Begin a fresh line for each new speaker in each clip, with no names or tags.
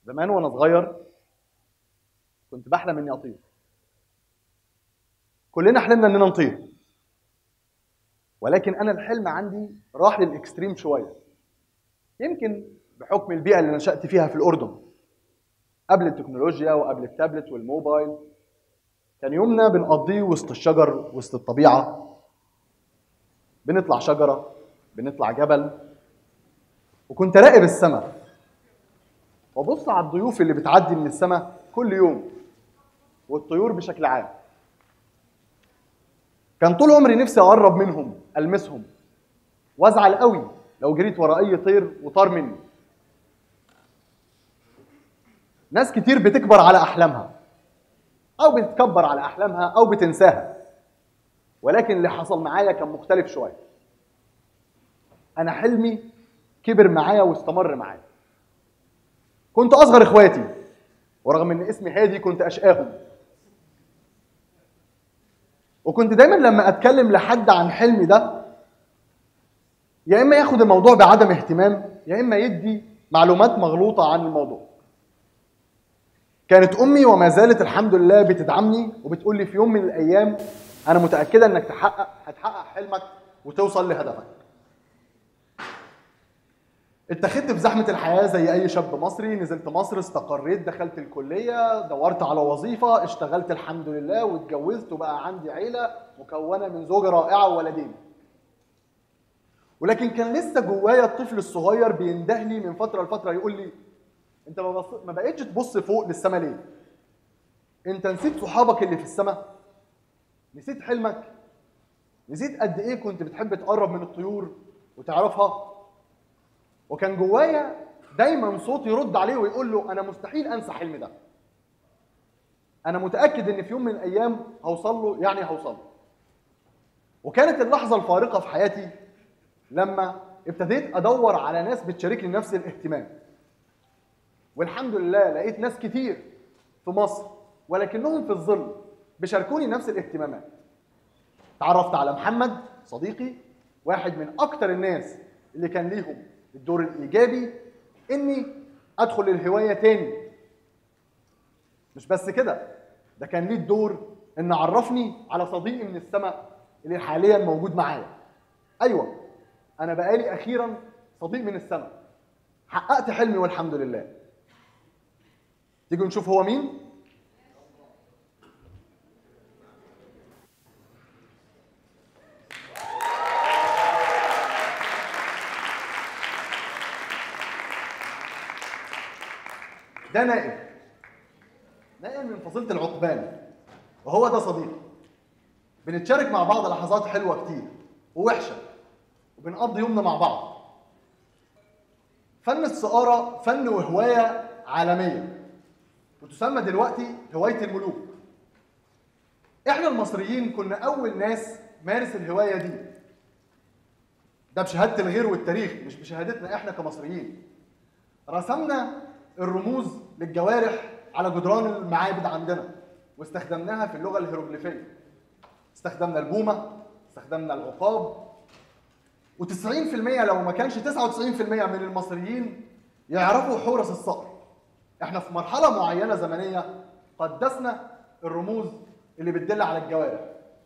زمان وانا صغير كنت بحلم اني اطير كلنا حلمنا اننا نطير ولكن انا الحلم عندي راح للاكستريم شويه يمكن بحكم البيئه اللي نشات فيها في الاردن قبل التكنولوجيا وقبل التابلت والموبايل كان يومنا بنقضيه وسط الشجر وسط الطبيعه بنطلع شجره بنطلع جبل وكنت راقب السماء وابص على الضيوف اللي بتعدي من السماء كل يوم والطيور بشكل عام كان طول عمري نفسي اقرب منهم المسهم وازعل قوي لو جريت ورا اي طير وطار مني ناس كتير بتكبر على احلامها او بتتكبر على احلامها او بتنساها ولكن اللي حصل معايا كان مختلف شويه انا حلمي كبر معايا واستمر معايا كنت اصغر اخواتي ورغم ان اسمي هادي كنت اشقاهم وكنت دايما لما اتكلم لحد عن حلمي ده يا اما ياخد الموضوع بعدم اهتمام يا اما يدي معلومات مغلوطه عن الموضوع كانت امي وما زالت الحمد لله بتدعمني وبتقول لي في يوم من الايام انا متاكده انك تحقق هتحقق حلمك وتوصل لهدفك اتخذت في زحمه الحياه زي اي شاب مصري نزلت مصر استقريت دخلت الكليه دورت على وظيفه اشتغلت الحمد لله واتجوزت وبقى عندي عيله مكونه من زوجه رائعه وولدين ولكن كان لسه جوايا الطفل الصغير بينده لي من فتره لفتره يقول لي انت ما, بص... ما بقتش تبص فوق للسما ليه انت نسيت صحابك اللي في السماء نسيت حلمك نسيت قد ايه كنت بتحب تقرب من الطيور وتعرفها وكان جوايا دايما صوت يرد عليه ويقول له انا مستحيل انسى حلمي ده انا متاكد ان في يوم من الايام هوصل له يعني هوصل له وكانت اللحظه الفارقه في حياتي لما ابتديت ادور على ناس بتشاركني نفس الاهتمام والحمد لله لقيت ناس كتير في مصر ولكنهم في الظل بيشاركوني نفس الاهتمامات تعرفت على محمد صديقي واحد من اكتر الناس اللي كان ليهم الدور الايجابي اني ادخل الهوايه تاني مش بس كده ده كان ليه الدور ان عرفني على صديقي من السماء اللي حاليا موجود معايا ايوه انا بقالي اخيرا صديق من السماء حققت حلمي والحمد لله تيجوا نشوف هو مين ده نائب نائب من فصيلة العقبان وهو ده صديقي بنتشارك مع بعض لحظات حلوة كتير ووحشة وبنقضي يومنا مع بعض فن السقارة فن وهواية عالمية وتسمى دلوقتي هواية الملوك احنا المصريين كنا أول ناس مارس الهواية دي ده بشهادة الغير والتاريخ مش بشهادتنا احنا كمصريين رسمنا الرموز للجوارح على جدران المعابد عندنا واستخدمناها في اللغه الهيروغليفيه استخدمنا البومه استخدمنا العقاب و90% لو ما كانش 99% من المصريين يعرفوا حورس الصقر احنا في مرحله معينه زمنيه قدسنا الرموز اللي بتدل على الجوارح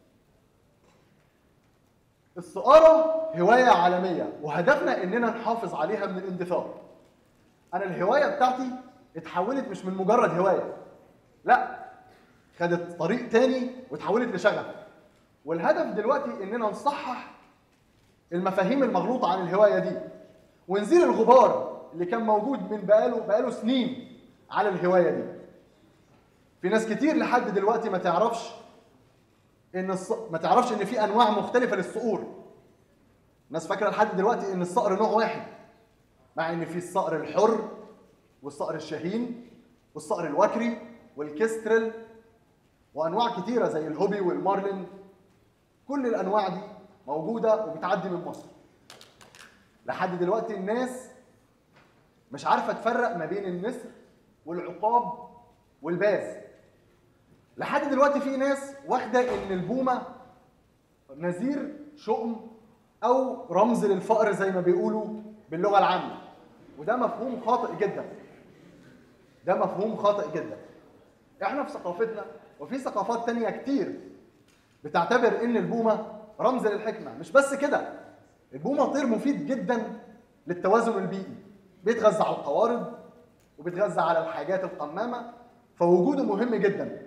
السقارة هواية عالمية وهدفنا إننا نحافظ عليها من الاندثار انا الهوايه بتاعتي اتحولت مش من مجرد هوايه لا خدت طريق تاني واتحولت لشغف والهدف دلوقتي اننا نصحح المفاهيم المغلوطه عن الهوايه دي ونزيل الغبار اللي كان موجود من بقاله بقاله سنين على الهوايه دي في ناس كتير لحد دلوقتي ما تعرفش ان الص... ما تعرفش ان في انواع مختلفه للصقور ناس فاكره لحد دلوقتي ان الصقر نوع واحد مع ان في الصقر الحر والصقر الشاهين والصقر الوكري والكسترل وانواع كتيره زي الهوبي والمارلين كل الانواع دي موجوده وبتعدي من مصر لحد دلوقتي الناس مش عارفه تفرق ما بين النسر والعقاب والباز لحد دلوقتي في ناس واخده ان البومه نذير شؤم او رمز للفقر زي ما بيقولوا باللغه العامه وده مفهوم خاطئ جدا ده مفهوم خاطئ جدا احنا في ثقافتنا وفي ثقافات تانية كتير بتعتبر ان البومة رمز للحكمة مش بس كده البومة طير مفيد جدا للتوازن البيئي بيتغذى على القوارض وبيتغذى على الحاجات القمامة فوجوده مهم جدا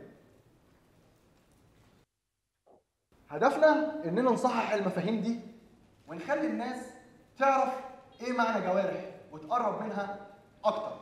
هدفنا اننا نصحح المفاهيم دي ونخلي الناس تعرف ايه معنى جوارح وتقرب منها اكتر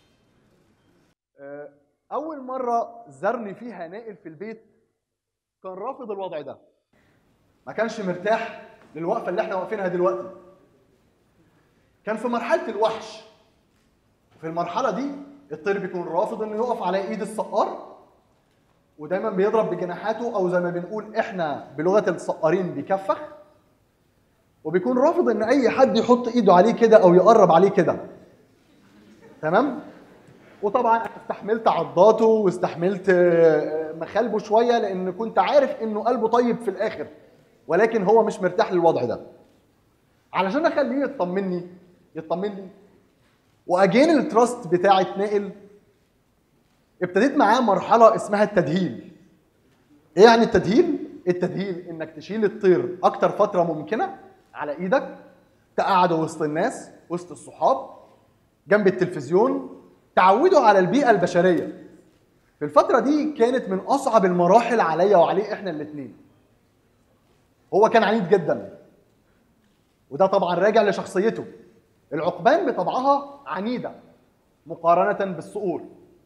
آه، اول مره زارني فيها نائل في البيت كان رافض الوضع ده ما كانش مرتاح للوقفه اللي احنا واقفينها دلوقتي كان في مرحله الوحش في المرحله دي الطير بيكون رافض انه يقف على ايد الصقار ودايما بيضرب بجناحاته او زي ما بنقول احنا بلغه الصقارين بيكفخ وبيكون رافض ان اي حد يحط ايده عليه كده او يقرب عليه كده تمام وطبعا استحملت عضاته واستحملت آه، مخالبه شويه لان كنت عارف انه قلبه طيب في الاخر ولكن هو مش مرتاح للوضع ده علشان اخليه يطمني يطمن لي واجين التراست بتاعت نائل ابتديت معاه مرحله اسمها التدهيل ايه يعني التدهيل التدهيل انك تشيل الطير اكتر فتره ممكنه على ايدك تقعده وسط الناس وسط الصحاب جنب التلفزيون تعوده على البيئه البشريه في الفتره دي كانت من اصعب المراحل عليا وعليه احنا الاثنين هو كان عنيد جدا وده طبعا راجع لشخصيته العقبان بطبعها عنيده مقارنه بالصقور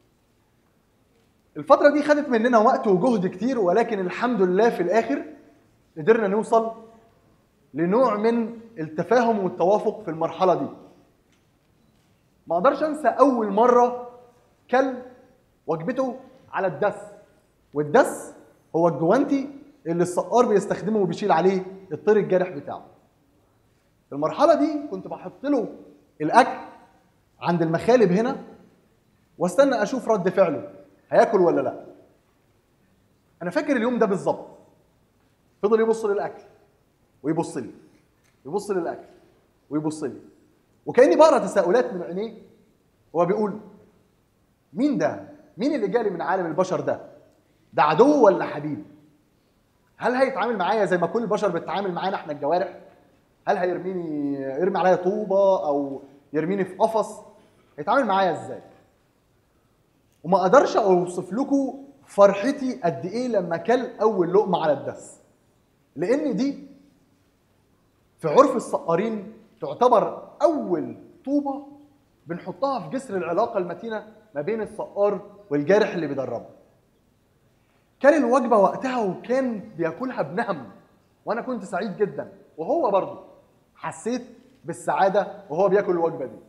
الفتره دي خدت مننا وقت وجهد كتير ولكن الحمد لله في الاخر قدرنا نوصل لنوع من التفاهم والتوافق في المرحله دي ما اقدرش انسى اول مره كل وجبته على الدس والدس هو الجوانتي اللي الصقار بيستخدمه وبيشيل عليه الطير الجارح بتاعه في المرحله دي كنت بحط له الاكل عند المخالب هنا واستنى اشوف رد فعله هياكل ولا لا انا فاكر اليوم ده بالظبط فضل يبص للاكل ويبص لي يبص للاكل ويبص لي وكاني بقرا تساؤلات من عينيه هو بيقول مين ده مين اللي جالي من عالم البشر ده ده عدو ولا حبيب هل هيتعامل معايا زي ما كل البشر بتتعامل معانا احنا الجوارح هل هيرميني يرمي عليا طوبه او يرميني في قفص هيتعامل معايا ازاي وما اقدرش اوصف لكم فرحتي قد ايه لما كل اول لقمه على الدس لان دي في عرف الصقارين تعتبر اول طوبه بنحطها في جسر العلاقه المتينه ما بين الصقار والجارح اللي بيدربه كان الوجبه وقتها وكان بياكلها بنهم وانا كنت سعيد جدا وهو برضه حسيت بالسعاده وهو بياكل الوجبه دي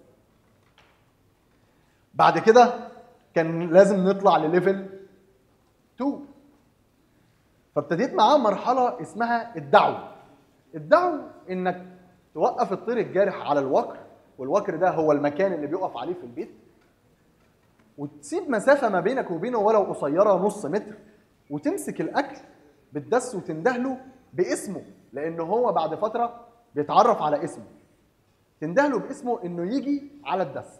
بعد كده كان لازم نطلع لليفل 2 فابتديت معاه مرحله اسمها الدعو الدعو انك توقف الطير الجارح على الوكر والوكر ده هو المكان اللي بيقف عليه في البيت وتسيب مسافه ما بينك وبينه ولو قصيره نص متر وتمسك الاكل بالدس وتندهله باسمه لان هو بعد فتره بيتعرف على اسمه تندهله باسمه انه يجي على الدس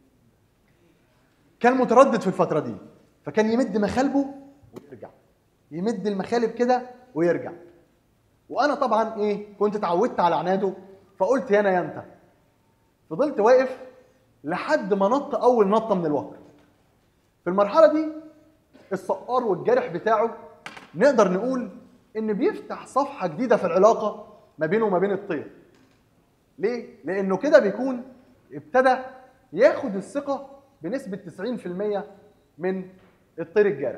كان متردد في الفتره دي فكان يمد مخالبه ويرجع يمد المخالب كده ويرجع وانا طبعا ايه كنت اتعودت على عناده فقلت يا انا يا انت فضلت واقف لحد ما نط اول نطه من الوكر في المرحله دي الصقار والجرح بتاعه نقدر نقول ان بيفتح صفحه جديده في العلاقه ما بينه وما بين الطير ليه لانه كده بيكون ابتدى ياخد الثقه بنسبه 90% من الطير الجارح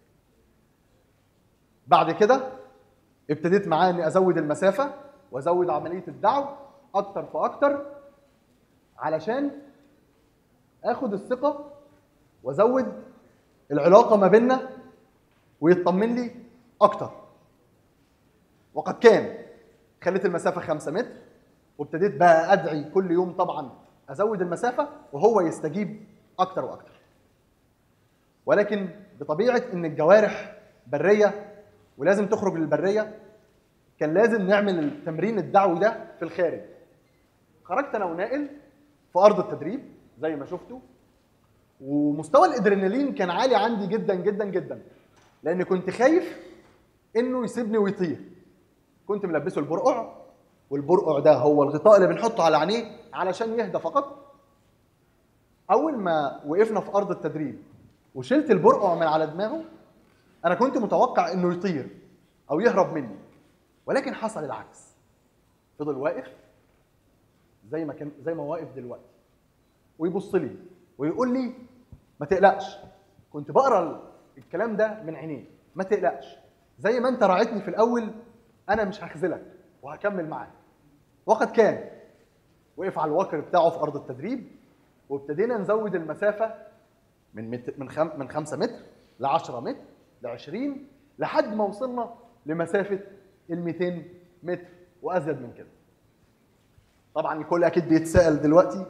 بعد كده ابتديت معاه اني ازود المسافه وازود عمليه الدعو اكتر فاكتر علشان اخد الثقه وازود العلاقه ما بيننا ويطمن لي اكتر وقد كان خليت المسافه 5 متر وابتديت بقى ادعي كل يوم طبعا ازود المسافه وهو يستجيب اكتر واكتر ولكن بطبيعه ان الجوارح بريه ولازم تخرج للبريه كان لازم نعمل التمرين الدعوي ده في الخارج خرجت انا ونائل في ارض التدريب زي ما شفتوا ومستوى الادرينالين كان عالي عندي جدا جدا جدا لان كنت خايف انه يسيبني ويطير كنت ملبسه البرقع والبرقع ده هو الغطاء اللي بنحطه على عينيه علشان يهدى فقط اول ما وقفنا في ارض التدريب وشلت البرقع من على دماغه انا كنت متوقع انه يطير او يهرب مني ولكن حصل العكس فضل واقف زي ما كان زي ما واقف دلوقتي ويبص لي ويقول لي ما تقلقش كنت بقرا الكلام ده من عينيه ما تقلقش زي ما انت راعيتني في الاول انا مش هخذلك وهكمل معاك وقد كان وقف على الوكر بتاعه في ارض التدريب وابتدينا نزود المسافه من متر من خم من 5 متر ل 10 متر ل 20 لحد ما وصلنا لمسافه ال 200 متر وازيد من كده. طبعا الكل اكيد بيتساءل دلوقتي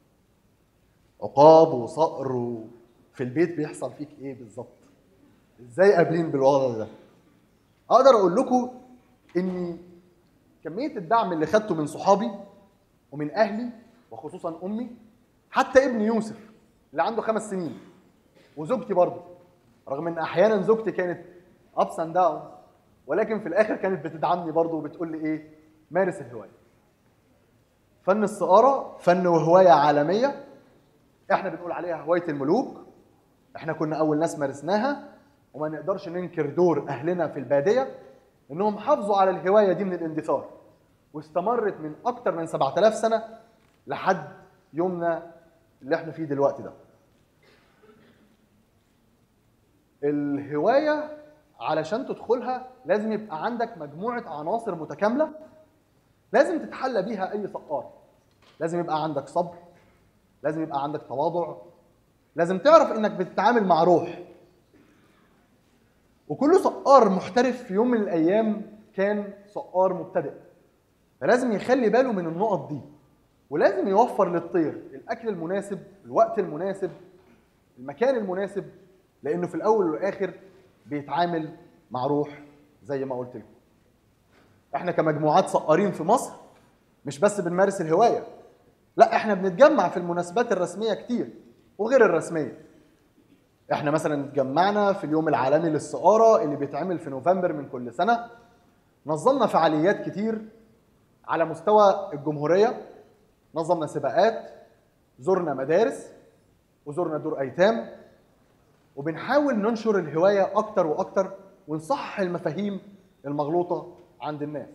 عقاب وصقر و... في البيت بيحصل فيك ايه بالظبط؟ ازاي قابلين بالوضع ده؟ اقدر اقول لكم ان كميه الدعم اللي خدته من صحابي ومن اهلي وخصوصا امي حتى ابني يوسف اللي عنده خمس سنين وزوجتي برضه رغم ان احيانا زوجتي كانت ابس اند داون ولكن في الاخر كانت بتدعمني برضه وبتقول لي ايه مارس الهوايه فن السقاره فن وهوايه عالميه احنا بنقول عليها هوايه الملوك احنا كنا اول ناس مارسناها وما نقدرش ننكر دور اهلنا في الباديه انهم حافظوا على الهوايه دي من الاندثار واستمرت من اكتر من 7000 سنه لحد يومنا اللي احنا فيه دلوقتي ده الهوايه علشان تدخلها لازم يبقى عندك مجموعه عناصر متكامله لازم تتحلى بيها اي سقار لازم يبقى عندك صبر لازم يبقى عندك تواضع لازم تعرف انك بتتعامل مع روح وكل سقار محترف في يوم من الايام كان سقار مبتدئ فلازم يخلي باله من النقط دي ولازم يوفر للطير الاكل المناسب الوقت المناسب المكان المناسب لانه في الاول والاخر بيتعامل مع روح زي ما قلت لكم احنا كمجموعات سقارين في مصر مش بس بنمارس الهوايه لا احنا بنتجمع في المناسبات الرسميه كتير وغير الرسميه احنا مثلا اتجمعنا في اليوم العالمي للسقاره اللي بيتعمل في نوفمبر من كل سنه نظمنا فعاليات كتير على مستوى الجمهوريه نظمنا سباقات زرنا مدارس وزرنا دور ايتام وبنحاول ننشر الهوايه اكتر واكتر ونصحح المفاهيم المغلوطه عند الناس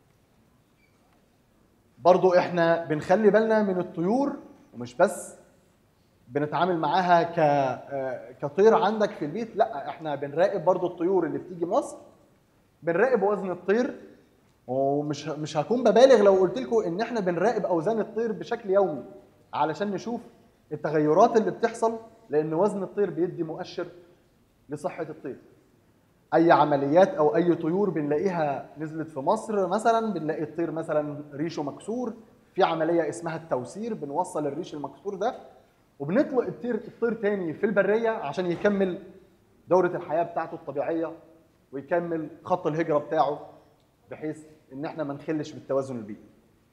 برضو احنا بنخلي بالنا من الطيور ومش بس بنتعامل معاها ك آه، كطير عندك في البيت لا احنا بنراقب برضو الطيور اللي بتيجي مصر بنراقب وزن الطير ومش مش هكون ببالغ لو قلت لكم ان احنا بنراقب اوزان الطير بشكل يومي علشان نشوف التغيرات اللي بتحصل لان وزن الطير بيدي مؤشر لصحه الطير اي عمليات او اي طيور بنلاقيها نزلت في مصر مثلا بنلاقي الطير مثلا ريشه مكسور في عمليه اسمها التوسير بنوصل الريش المكسور ده وبنطلق الطير الطير تاني في البريه عشان يكمل دوره الحياه بتاعته الطبيعيه ويكمل خط الهجره بتاعه بحيث ان احنا ما نخلش بالتوازن البيئي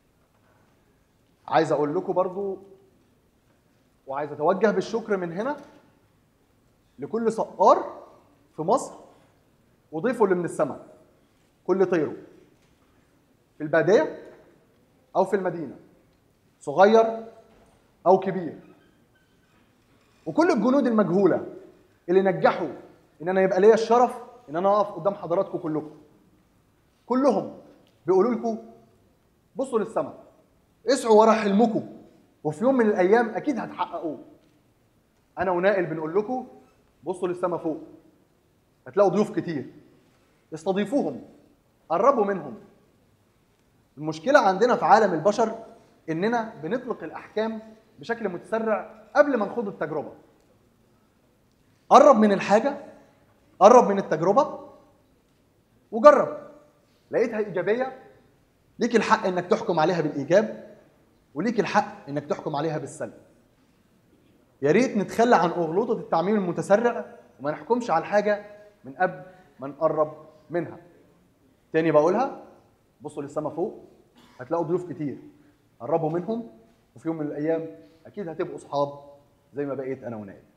عايز اقول لكم برضو وعايز اتوجه بالشكر من هنا لكل سقار في مصر وضيفه اللي من السماء كل طيره في الباديه او في المدينه صغير او كبير وكل الجنود المجهوله اللي نجحوا ان انا يبقى ليا الشرف ان انا اقف قدام حضراتكم كلكم كلهم بيقولوا لكم بصوا للسماء اسعوا ورا حلمكم وفي يوم من الايام اكيد هتحققوه انا ونائل بنقول لكم بصوا للسماء فوق هتلاقوا ضيوف كتير استضيفوهم قربوا منهم المشكله عندنا في عالم البشر اننا بنطلق الاحكام بشكل متسرع قبل ما نخوض التجربه قرب من الحاجه قرب من التجربه وجرب لقيتها ايجابيه ليك الحق انك تحكم عليها بالايجاب وليك الحق انك تحكم عليها بالسلب يا ريت نتخلى عن اغلوطه التعميم المتسرع وما نحكمش على الحاجه من قبل ما نقرب منها تاني بقولها بصوا للسما فوق هتلاقوا ضيوف كتير قربوا منهم وفي يوم من الايام اكيد هتبقوا اصحاب زي ما بقيت انا ونائل